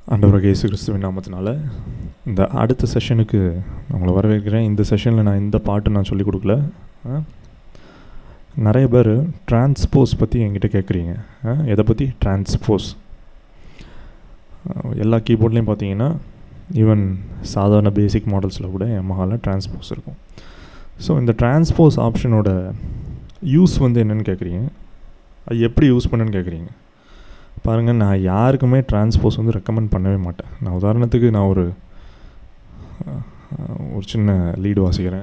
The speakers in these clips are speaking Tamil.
ஆண்டவராக இயேசு கிறிஸ்துவின் நாமத்தினால இந்த அடுத்த செஷனுக்கு உங்களை வரவேற்கிறேன் இந்த செஷனில் நான் இந்த பாட்டு நான் சொல்லிக் கொடுக்கல ஆ? நிறைய பேர் டிரான்ஸ்போஸ் பற்றி என்கிட்ட கேட்குறீங்க ஆ? எதை பற்றி டிரான்ஸ்போஸ் எல்லா கீபோர்ட்லேயும் பார்த்தீங்கன்னா ஈவன் சாதாரண பேசிக் மாடல்ஸில் கூட எமஹாவில் டிரான்ஸ்போஸ் இருக்கும் ஸோ இந்த டிரான்ஸ்போஸ் ஆப்ஷனோட யூஸ் வந்து என்னென்னு கேட்குறீங்க அது எப்படி யூஸ் பண்ணுன்னு கேட்குறீங்க பாருங்கள் நான் யாருக்குமே டிரான்ஸ்போஸ் வந்து ரெக்கமெண்ட் பண்ணவே மாட்டேன் நான் உதாரணத்துக்கு நான் ஒரு அஹ், ஒரு சின்ன லீடு வாசிக்கிறேன்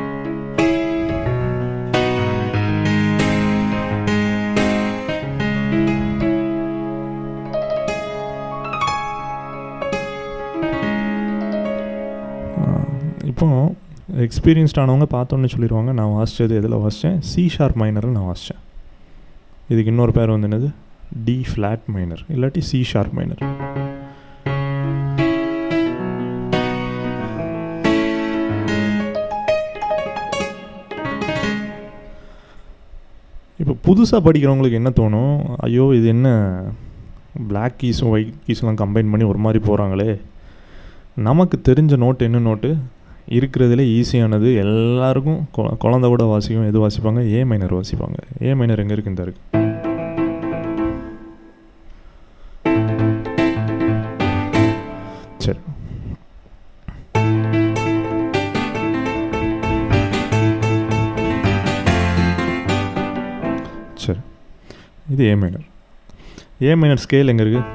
அஹ், இப்போ எக்ஸ்பீரியன்ஸ்ட் ஆனவங்க பார்த்தோன்னே சொல்லிடுவாங்க நான் வாசித்தது எதில் வாசித்தேன் சி ஷார்ப் மைனரில் நான் வாசித்தேன் இதுக்கு இன்னொரு பேர் வந்து என்னது டி ஃப்ளாட் மைனர் இல்லாட்டி சி ஷார்ப் மைனர் இப்போ புதுசாக படிக்கிறவங்களுக்கு என்ன தோணும் ஐயோ இது என்ன பிளாக் கீஸும் ஒயிட் கீஸ்லாம் கம்பைன் பண்ணி ஒரு மாதிரி போகிறாங்களே நமக்கு தெரிஞ்ச நோட்டு என்ன நோட்டு இருக்கிறதுல ஈஸியானது எல்லாருக்கும் கொ- குழந்தை கூட வாசிக்கும் எது வாசிப்பாங்க ஏ மைனர் வாசிப்பாங்க ஏ மைனர் எங்கே இருக்கு இந்த இருக்கு சரி சரி இது A minor A minor scale எங்கே இருக்கு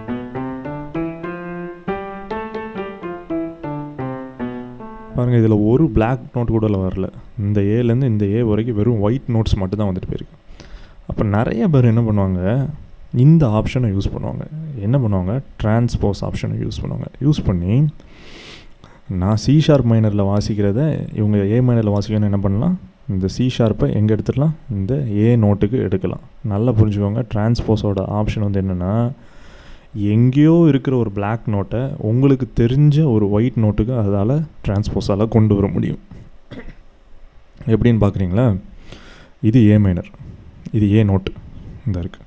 பாருங்க இதில் ஒரு பிளாக் நோட் கூட வரல இந்த ஏலேருந்து இந்த ஏ வரைக்கும் வெறும் ஒயிட் நோட்ஸ் மட்டும் தான் வந்துட்டு போயிருக்கு அப்போ நிறைய பேர் என்ன பண்ணுவாங்க இந்த ஆப்ஷனை யூஸ் பண்ணுவாங்க என்ன பண்ணுவாங்க டிரான்ஸ்போஸ் ஆப்ஷனை யூஸ் பண்ணுவாங்க யூஸ் பண்ணி நான் சி ஷார்ப் மைனரில் வாசிக்கிறத இவங்க ஏ மைனரில் வாசிக்கணும்னு என்ன பண்ணலாம் இந்த சி ஷார்ப்பை எங்கே எடுத்துடலாம் இந்த ஏ நோட்டுக்கு எடுக்கலாம் நல்லா புரிஞ்சுக்கோங்க டிரான்ஸ்போஸோட ஆப்ஷன் வந்து என்னென்னா எங்கேயோ இருக்கிற ஒரு Black நோட்டை உங்களுக்கு தெரிஞ்ச ஒரு ஒயிட் நோட்டுக்கு அதால் டிரான்ஸ்போஸால் கொண்டு வர முடியும் எப்படின்னு பார்க்குறீங்களா இது ஏ மைனர் இது ஏ நோட்டு இந்த இருக்கு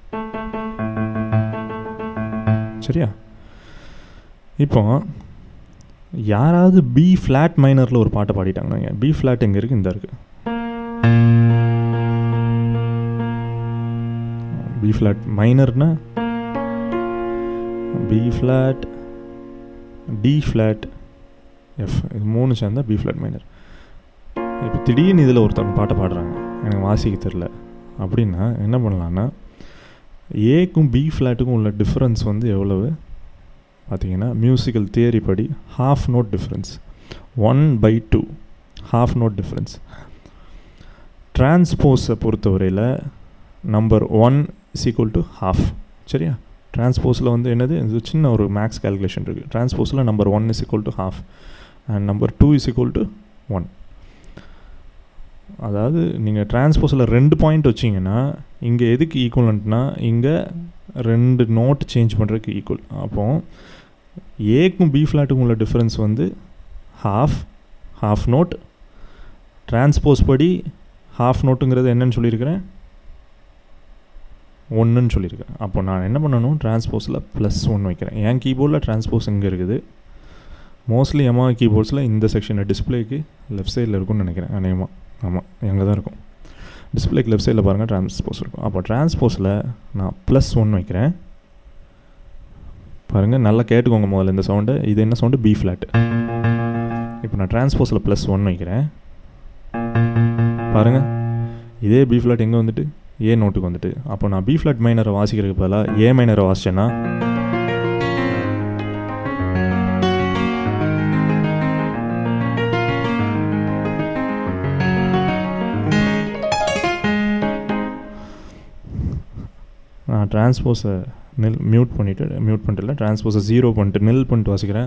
சரியா இப்போ யாராவது பி ஃப்ளாட் மைனரில் ஒரு பாட்டை பாடிட்டாங்க பி ஃப்ளாட் எங்கே இருக்குது இந்த இருக்கு பி ஃப்ளாட் மைனர்னா B flat D flat F இது மூணு சேர்ந்தா பி ஃப்ளாட் மைனர் இப்போ திடீர்னு இதில் ஒருத்தவங்க பாட்டை பாடுறாங்க எனக்கு வாசிக்க தெரில அப்படின்னா என்ன பண்ணலான்னா ஏக்கும் பி ஃப்ளாட்டுக்கும் உள்ள டிஃப்ரென்ஸ் வந்து எவ்வளவு பார்த்தீங்கன்னா மியூசிக்கல் தியரி படி half note difference one by two half note difference டிரான்ஸ்போஸை பொறுத்தவரையில் number one is equal to half சரியா டிரான்ஸ்போஸில் வந்து என்னது இது சின்ன ஒரு மேக்ஸ் கால்குலேஷன் இருக்குது டிரான்ஸ்போஸில் number one is equal to half and number two is equal to one அதாவது நீங்கள் டிரான்ஸ்போஸில் ரெண்டு பாயிண்ட் வச்சிங்கன்னா இங்கே எதுக்கு ஈக்குவலண்ட்னா இங்கே ரெண்டு நோட் சேஞ்ச் பண்ணுறதுக்கு ஈக்குவல் அப்போ ஏக்கும் பி ஃப்ளாட்டுக்கும் உள்ள டிஃப்ரென்ஸ் வந்து ஹாஃப் ஹாஃப் நோட் டிரான்ஸ்போஸ் படி ஹாஃப் நோட்டுங்கிறது என்னன்னு சொல்லியிருக்கிறேன் ஒன்றுன்னு சொல்லியிருக்கேன் அப்போ நான் என்ன பண்ணணும் டிரான்ஸ்போஸில் ப்ளஸ் ஒன் வைக்கிறேன் என் கீபோர்டில் டிரான்ஸ்போஸ் எங்கே இருக்குது மோஸ்ட்லி எமா கீபோர்ட்ஸில் இந்த செக்ஷனில் டிஸ்பிளேக்கு லெஃப்ட் சைடில் இருக்கும்னு நினைக்கிறேன் அநேகமாக ஆமாம் எங்கே தான் இருக்கும் டிஸ்பிளேக்கு லெஃப்ட் சைடில் பாருங்கள் டிரான்ஸ்போஸ் இருக்கும் அப்போ டிரான்ஸ்போஸில் நான் ப்ளஸ் ஒன் வைக்கிறேன் பாருங்கள் நல்லா கேட்டுக்கோங்க முதல்ல இந்த சவுண்டு இது என்ன சவுண்டு பி ஃப்ளாட் இப்போ நான் டிரான்ஸ்போஸில் ப்ளஸ் ஒன் வைக்கிறேன் பாருங்கள் இதே பி ஃப்ளாட் எங்கே வந்துட்டு ஏ நோட்டுக்கு வந்துட்டு அப்போ நான் பி ஃப்ளாட் மைனரை வாசிக்கிறதுக்கு பதிலாக ஏ மைனரை வாசிச்சேன்னா நான் டிரான்ஸ்போஸை நில் மியூட் பண்ணிவிட்டு மியூட் பண்ணிட்டு இல்லை டிரான்ஸ்போஸை ஜீரோ பண்ணிட்டு நில் பண்ணிட்டு வாசிக்கிறேன்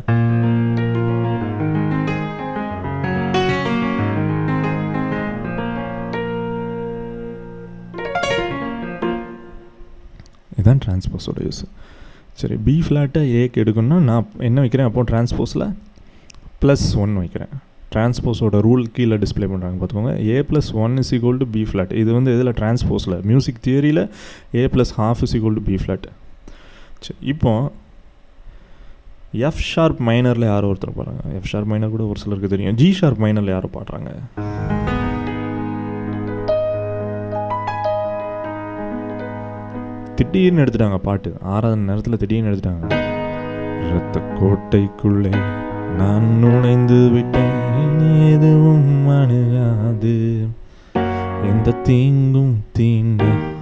இதுதான் டிரான்ஸ்போஸோட யூஸ் சரி பி ஃப்ளாட்டை ஏக்கு எடுக்கணும்னா நான் என்ன வைக்கிறேன் அப்போது டிரான்ஸ்போஸில் ப்ளஸ் ஒன் வைக்கிறேன் டிரான்ஸ்போஸோட ரூல் கீழே டிஸ்ப்ளே பண்ணுறாங்க பார்த்துக்கோங்க A plus one is equal to B flat இது வந்து இதில் டிரான்ஸ்போஸில் மியூசிக் தியரியில் A plus half is equal to B flat சரி இப்போ எஃப் ஷார்ப் மைனரில் யாரோ ஒருத்தர் பாடுறாங்க எஃப் ஷார்ப் மைனர் கூட ஒரு சிலருக்கு தெரியும் ஜி ஷார்ப் மைனரில் யாரோ பாடுறாங்க திடீர்னு எடுத்துட்டாங்க பாட்டு ஆறாவது நேரத்தில் திடீர்னு எடுத்துட்டாங்க இரத்த கோட்டைக்குள்ளே நான் நுழைந்து விட்டேன் எதுவும் அணுகாது எந்த தீங்கும் தீண்ட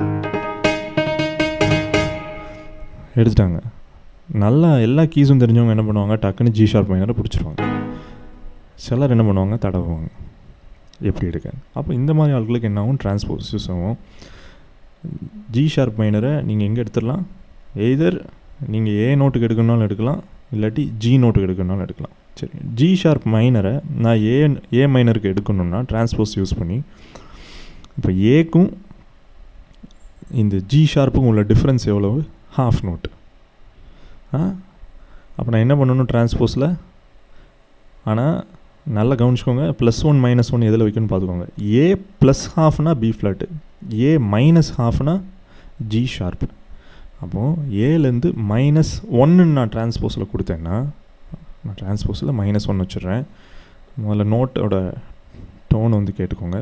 எடுத்துட்டாங்க நல்லா எல்லா கீஸும் தெரிஞ்சவங்க என்ன பண்ணுவாங்க டக்குன்னு ஜி ஷார்ப் மைனரை பிடிச்சிருவாங்க சிலர் என்ன பண்ணுவாங்க தடவுவாங்க எப்படி எடுக்க அப்போ இந்த மாதிரி ஆட்களுக்கு என்ன ஆகும் டிரான்ஸ்போஸ் யூஸ் ஆகும் ஜி ஷார்ப் மைனரை நீங்கள் எங்கே எடுத்துடலாம் எய்தர் நீங்கள் ஏ நோட்டுக்கு எடுக்கணும்னாலும் எடுக்கலாம் இல்லாட்டி ஜி நோட்டுக்கு எடுக்கணும்னாலும் எடுக்கலாம் சரி ஜி ஷார்ப் மைனரை நான் ஏ ஏ மைனருக்கு எடுக்கணும்னா டிரான்ஸ்போஸ் யூஸ் பண்ணி இப்போ ஏக்கும் இந்த ஜி ஷார்ப்புக்கும் உள்ள டிஃப்ரென்ஸ் எவ்வளவு ஹாஃப் நோட் ஆ அப்போ நான் என்ன பண்ணணும் டிரான்ஸ்போஸில் ஆனால் நல்லா கவனிச்சுக்கோங்க ப்ளஸ் ஒன் மைனஸ் ஒன் எதில் வைக்கணும்னு பார்த்துக்கோங்க ஏ ப்ளஸ் ஹாஃப்னா பி ஃப்ளாட்டு ஏ மைனஸ் ஹாஃப்னா ஜி ஷார்ப் அப்போது ஏலேருந்து மைனஸ் ஒன்று நான் டிரான்ஸ்போஸில் கொடுத்தேன்னா நான் டிரான்ஸ்போஸில் மைனஸ் ஒன் வச்சிடுறேன் முதல்ல நோட்டோட டோன் வந்து கேட்டுக்கோங்க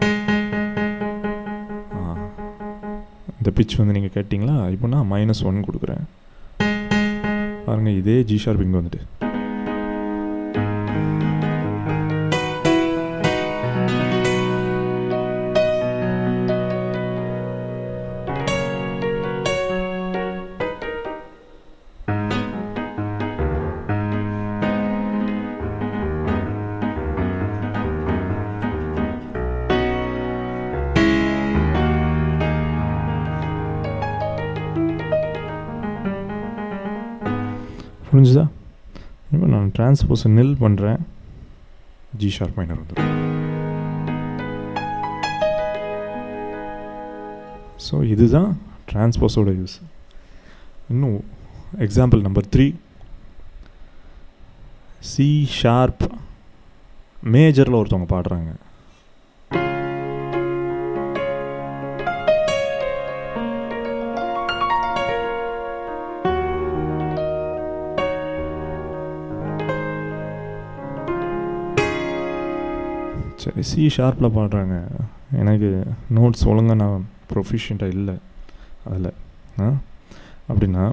ஆ இந்த பிச் வந்து நீங்கள் கேட்டிங்களா இப்போ நான் மைனஸ் ஒன் கொடுக்குறேன் பாருங்கள் இதே ஜி ஷார்ப் இங்கே வந்துட்டு புரிஞ்சுதா இப்போ நான் டிரான்ஸ்போஸை நில் பண்ணுறேன் ஜி ஷார்ப் மைனர் வந்து ஸோ இதுதான் டிரான்ஸ்போஸோட யூஸ் இன்னும் example number three C sharp மேஜரில் ஒருத்தவங்க பாடுறாங்க சரி சி ஷார்ப்பில் பாடுறாங்க எனக்கு நோட்ஸ் ஒழுங்காக நான் ப்ரொஃபிஷியண்ட்டாக இல்லை அதில் ஆ அப்படின்னா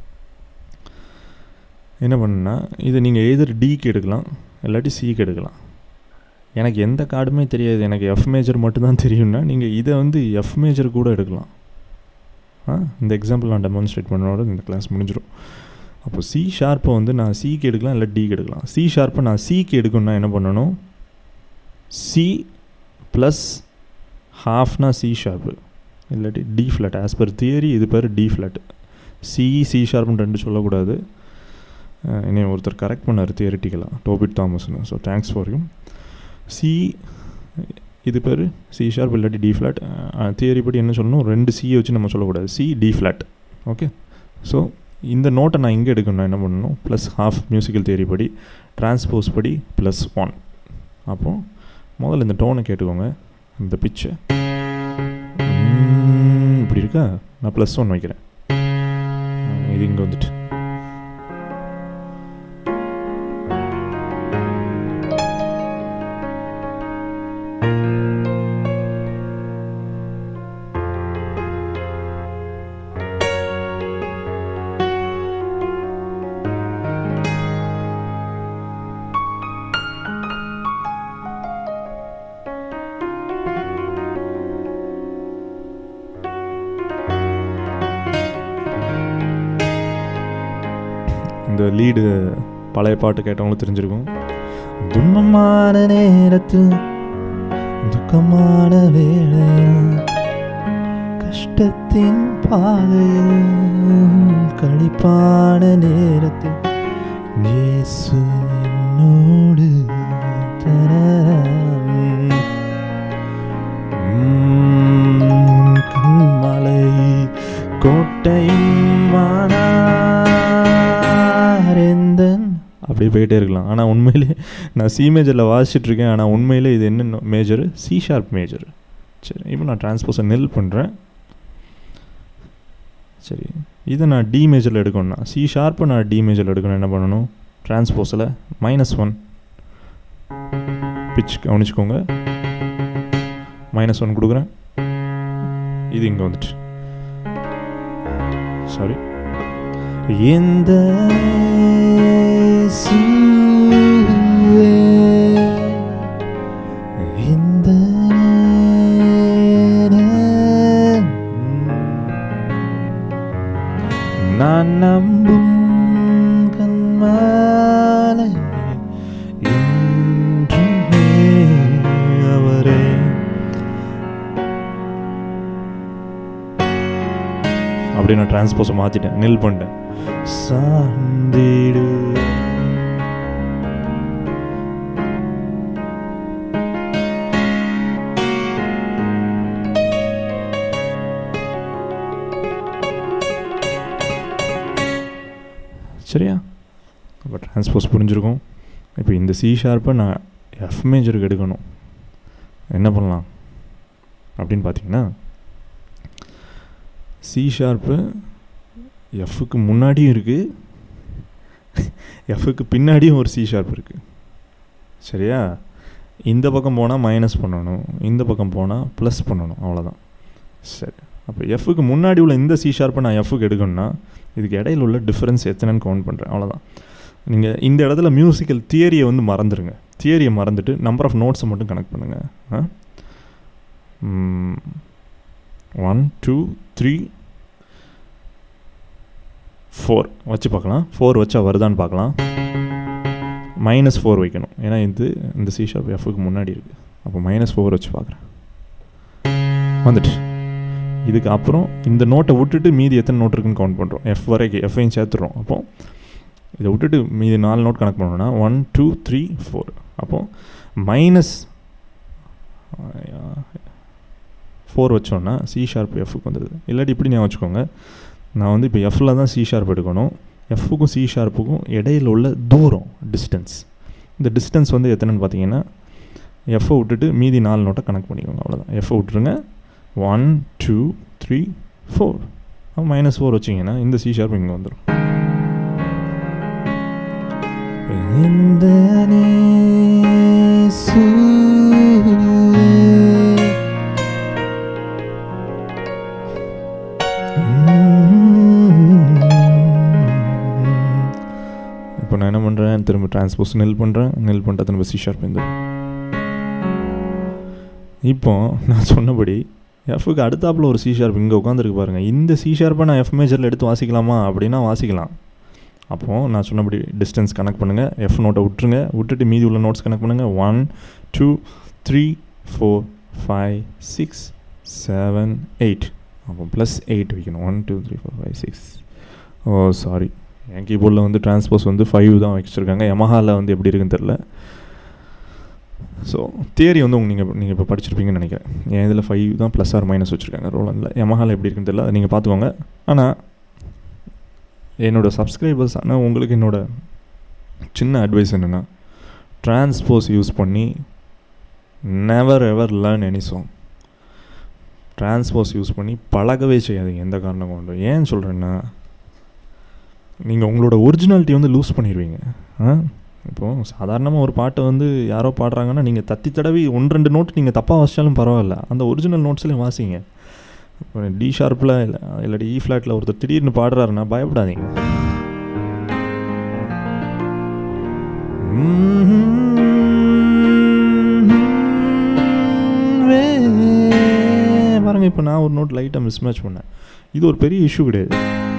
என்ன பண்ணுன்னா இதை நீங்கள் எதிர் டிக்கு எடுக்கலாம் இல்லாட்டி சிக்கு எடுக்கலாம் எனக்கு எந்த கார்டுமே தெரியாது எனக்கு எஃப் மேஜர் மட்டும்தான் தெரியும்னா நீங்கள் இதை வந்து எஃப் மேஜர் கூட எடுக்கலாம் ஆ இந்த எக்ஸாம்பிள் நான் டெமான்ஸ்ட்ரேட் பண்ணோட இந்த கிளாஸ் முடிஞ்சிடும் அப்போ சி ஷார்ப்பை வந்து நான் சிக்கு எடுக்கலாம் இல்லை டிக்கு எடுக்கலாம் சி ஷார்ப்பை நான் சிக்கு எடுக்கணும்னா என்ன பண்ணணும் சி ப்ளஸ் ஹாஃப்னா சி ஷார்ப்பு இல்லாட்டி D flat as per theory இது பேர் டி ஃப்ளாட் சி சி ஷார்ப்னு ரெண்டு சொல்லக்கூடாது என்னை ஒருத்தர் கரெக்ட் பண்ணார் தியரிட்டிக்கலாக டோபிட் தாமஸ்னு so thanks for you C இது பேர் சி ஷார்ப் இல்லாட்டி டி ஃப்ளாட் தியரி படி என்ன சொல்லணும் ரெண்டு சியை வச்சு நம்ம சொல்லக்கூடாது C D flat okay so இந்த நோட்டை நான் இங்கே எடுக்கணும் என்ன பண்ணணும் ப்ளஸ் ஹாஃப் மியூசிக்கல் தியரி படி டிரான்ஸ்போஸ் படி ப்ளஸ் ஒன் அப்போது முதல்ல இந்த டோனை கேட்டுக்கோங்க இந்த பிச்சை இப்படி இருக்கா நான் ப்ளஸ் ஒன் வைக்கிறேன் இது இங்கே வந்துட்டு இந்த லீடு பழைய பாட்டு கேட்டவங்களும் தெரிஞ்சிருக்கும் துன்பமான நேரத்தில் துக்கமான வேளையில் கஷ்டத்தின் பாதையில் கழிப்பான நேரத்தில் இயேசு என்னோடு தரராம். உம், கண்மலை கோட்டையும் வானாரெந்தன் அப்படியே போயிட்டே இருக்கலாம் ஆனால் உண்மையிலே நான் சி மேஜரில் வாசிச்சுட்டு இருக்கேன் ஆனால் உண்மையிலே இது என்ன மேஜர் சி ஷார்ப் மேஜர் சரி இப்போ நான் டிரான்ஸ்போஸை நெல் பண்ணுறேன் சரி இதை நான் டி மேஜரில் எடுக்கணும்னா சி ஷார்ப்பை நான் டி மேஜரில் எடுக்கணும் என்ன பண்ணணும் டிரான்ஸ்போஸில் மைனஸ் ஒன் பிச் கவனிச்சுக்கோங்க மைனஸ் ஒன் கொடுக்குறேன் இது இங்கே வந்துட்டு சாரி எந்த இந்த நான் நம்பும் கண்மாலை என்றுமே அவரே அப்படி நான் டிரான்ஸ்போஸை மாற்றிட்டேன் நில் பண்ணிட்டேன் சாந்திடு சரியா அப்போ டிரான்ஸ்போஸ் புரிஞ்சிருக்கும் இப்போ இந்த சி ஷார்ப்பை நான் எஃப் மேஜருக்கு எடுக்கணும் என்ன பண்ணலாம் அப்படின்னு பார்த்தீங்கன்னா சி ஷார்ப்பு எஃப்க்கு முன்னாடியும் இருக்குது எஃப்க்கு பின்னாடியும் ஒரு சி ஷார்ப் இருக்குது சரியா இந்த பக்கம் போனால் மைனஸ் பண்ணணும் இந்த பக்கம் போனால் ப்ளஸ் பண்ணணும் அவ்வளோதான் சரி அப்போ எஃப்க்கு முன்னாடி உள்ள இந்த சி ஷார்ப்பை நான் எஃப்க்கு எடுக்கணும்னா இதுக்கு இடையில உள்ள டிஃப்ரென்ஸ் எத்தனைன்னு கவுண்ட் பண்ணுறேன் அவ்வளோதான் நீங்கள் இந்த இடத்துல மியூசிக்கல் தியரியை வந்து மறந்துடுங்க தியரியை மறந்துட்டு நம்பர் ஆஃப் நோட்ஸை மட்டும் கனெக்ட் பண்ணுங்கள் ஒன் டூ த்ரீ ஃபோர் வச்சு பார்க்கலாம் ஃபோர் வச்சா வருதான்னு பார்க்கலாம் மைனஸ் ஃபோர் வைக்கணும் ஏன்னா இது இந்த சி ஷார்ப் எஃப்க்கு முன்னாடி இருக்குது அப்போ மைனஸ் ஃபோர் வச்சு பார்க்குறேன் வந்துட்டு இதுக்கு அப்புறம் இந்த நோட்டை விட்டுட்டு மீதி எத்தனை நோட் இருக்குன்னு கவுண்ட் பண்ணுறோம் எஃப் வரைக்கும் எஃப்ஐயும் சேர்த்துறோம் அப்போ இதை விட்டுட்டு மீதி நாலு நோட் கணக்கு பண்ணோம்னா ஒன் டூ த்ரீ ஃபோர் அப்போது மைனஸ் ஃபோர் வச்சோன்னா சி ஷார்ப் எஃப்க்கு வந்துடுது இல்லாட்டி இப்படி நான் வச்சுக்கோங்க நான் வந்து இப்போ எஃப்பில் தான் சி ஷார்ப் எடுக்கணும் எஃப்க்கும் சி ஷார்ப்புக்கும் இடையில உள்ள தூரம் டிஸ்டன்ஸ் இந்த டிஸ்டன்ஸ் வந்து எத்தனைன்னு பார்த்தீங்கன்னா எஃப்ஐ விட்டுட்டு மீதி நாலு நோட்டை கனெக்ட் பண்ணிக்கோங்க அவ்வளோதான் எஃப்ஐ விட்டுருங்க one two three four minus four வச்சிங்கன்னா இந்த சி ஷார்ப் இங்கே வந்துடும் இந்த இப்போ நான் என்ன பண்ணுறேன் திரும்ப டிரான்ஸ்போஸ் நெல் பண்ணுறேன் நெல் பண்ணிட்டு திரும்ப சி ஷார்ப் இந்த இப்போ நான் சொன்னபடி எஃப்க்கு அடுத்தாப்பில் ஒரு சி ஷார்ப் இங்கே உட்காந்துருக்கு பாருங்கள் இந்த சி ஷார்ப்பை நான் எஃப் மேஜரில் எடுத்து வாசிக்கலாமா அப்படின்னா வாசிக்கலாம் அப்போது நான் சொன்னபடி டிஸ்டன்ஸ் கனெக்ட் பண்ணுங்கள் எஃப் நோட்டை விட்டுருங்க விட்டுட்டு மீதி உள்ள நோட்ஸ் கனெக்ட் பண்ணுங்கள் one two three four five six seven eight அப்போ ப்ளஸ் எயிட் வைக்கணும் one two three four five six oh sorry என் கீபோர்டில் வந்து டிரான்ஸ்போஸ் வந்து ஃபைவ் தான் வச்சுருக்காங்க யமஹாவில் வந்து எப்படி இருக்குன்னு தெரில ஸோ தியரி வந்து உங்க நீங்கள் நீங்கள் இப்போ படிச்சிருப்பீங்கன்னு நினைக்கிறேன் என் இதில் ஃபைவ் தான் ப்ளஸ் ஆர் மைனஸ் வச்சுருக்காங்க ரோலனில் யமஹாவில் எப்படி இருக்குன்னு தெரியல அதை நீங்கள் பார்த்துக்கோங்க ஆனால் என்னோடய சப்ஸ்கிரைபர்ஸ் ஆனால் உங்களுக்கு என்னோடய சின்ன அட்வைஸ் என்னென்னா டிரான்ஸ்போஸ் யூஸ் பண்ணி never ever learn any song transpose use பண்ணி பழகவே செய்யாதீங்க எந்த காரணம் கொண்டு ஏன் சொல்கிறேன்னா நீங்கள் உங்களோட ஒரிஜினாலிட்டி வந்து லூஸ் பண்ணிடுவீங்க ஆ இப்போது சாதாரணமாக ஒரு பாட்டை வந்து யாரோ பாடுறாங்கன்னா நீங்கள் தத்தி தடவி ஒன்று ரெண்டு நோட் நீங்கள் தப்பாக வாசித்தாலும் பரவாயில்ல அந்த ஒரிஜினல் நோட்ஸ்லையும் வாசிங்க இப்போ டி ஷார்ப்பில் இல்லை இல்லாட்டி இ ஃப்ளாட்டில் ஒருத்தர் திடீர்னு பாடுறாருன்னா பயப்படாதீங்க பாருங்க இப்போ நான் ஒரு நோட் லைட்டாக மிஸ் மேட்ச் பண்ணேன் இது ஒரு பெரிய இஷ்யூ கிடையாது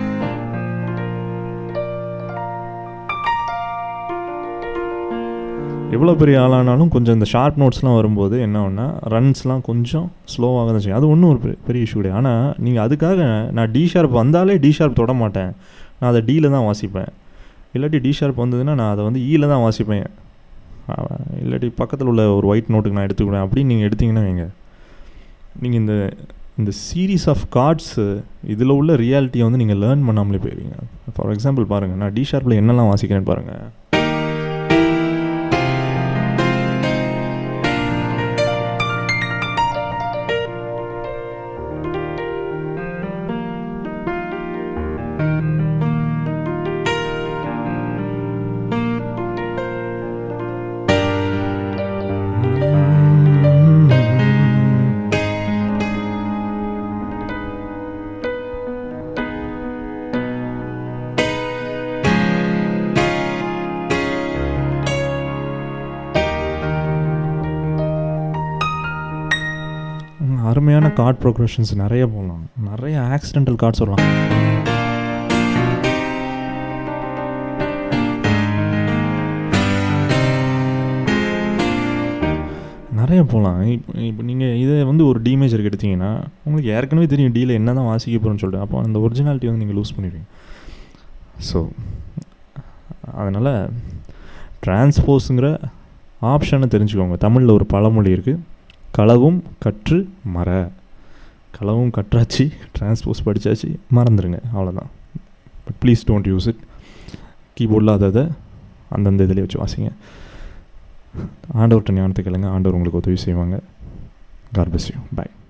எவ்வளோ பெரிய ஆளானாலும் கொஞ்சம் இந்த ஷார்ப் நோட்ஸ்லாம் வரும்போது என்ன ஆகுனா ரன்ஸ்லாம் கொஞ்சம் ஸ்லோவாக தான் செய்யும் அது ஒன்றும் ஒரு பெரிய இஷ்யூ கிடையாது ஆனால் நீங்கள் அதுக்காக நான் டி ஷார்ப் வந்தாலே டி ஷார்ப் தொட மாட்டேன் நான் அதை டியில் தான் வாசிப்பேன் இல்லாட்டி டி ஷார்ப் வந்ததுன்னா நான் அதை வந்து ஈயில் தான் வாசிப்பேன் இல்லாட்டி பக்கத்தில் உள்ள ஒரு ஒயிட் நோட்டுக்கு நான் எடுத்துக்கிடுவேன் அப்படின்னு நீங்கள் எடுத்திங்கன்னா வைங்க நீங்கள் இந்த இந்த சீரீஸ் ஆஃப் கார்ட்ஸு இதில் உள்ள ரியாலிட்டியை வந்து நீங்கள் லேர்ன் பண்ணாமலே போயிருவீங்க ஃபார் எக்ஸாம்பிள் பாருங்கள் நான் டி ஷார்ப்பில் என்னெல்லாம் வாசிக்கிறேன்னு பாருங்கள் அருமையான கார்ட் ப்ரோக்ரஷன்ஸ் நிறைய போடலாம் நிறைய ஆக்சிடென்டல் கார்ட்ஸ் சொல்லலாம் நிறைய போகலாம் இப்போ இப்போ நீங்கள் இதை வந்து ஒரு டி மேஜருக்கு எடுத்தீங்கன்னா உங்களுக்கு ஏற்கனவே தெரியும் டீல என்ன தான் வாசிக்க போகிறோன்னு சொல்லிட்டு அப்போ அந்த ஒரிஜினாலிட்டி வந்து நீங்கள் லூஸ் பண்ணிடுவீங்க ஸோ அதனால் டிரான்ஸ்போஸுங்கிற ஆப்ஷனை தெரிஞ்சுக்கோங்க தமிழில் ஒரு பழமொழி இருக்குது களவும் கற்று மற களவும் கற்றாச்சு டிரான்ஸ்போஸ் படித்தாச்சு மறந்துடுங்க அவ்வளோதான் but please don't use it கீபோர்டில் அதை அதை அந்தந்த இதிலே வச்சு வாசிங்க ஆண்டவர்கிட்ட ஞானத்தை கேளுங்க ஆண்டவர் உங்களுக்கு உதவி செய்வாங்க காட் பிளஸ் யூ பாய்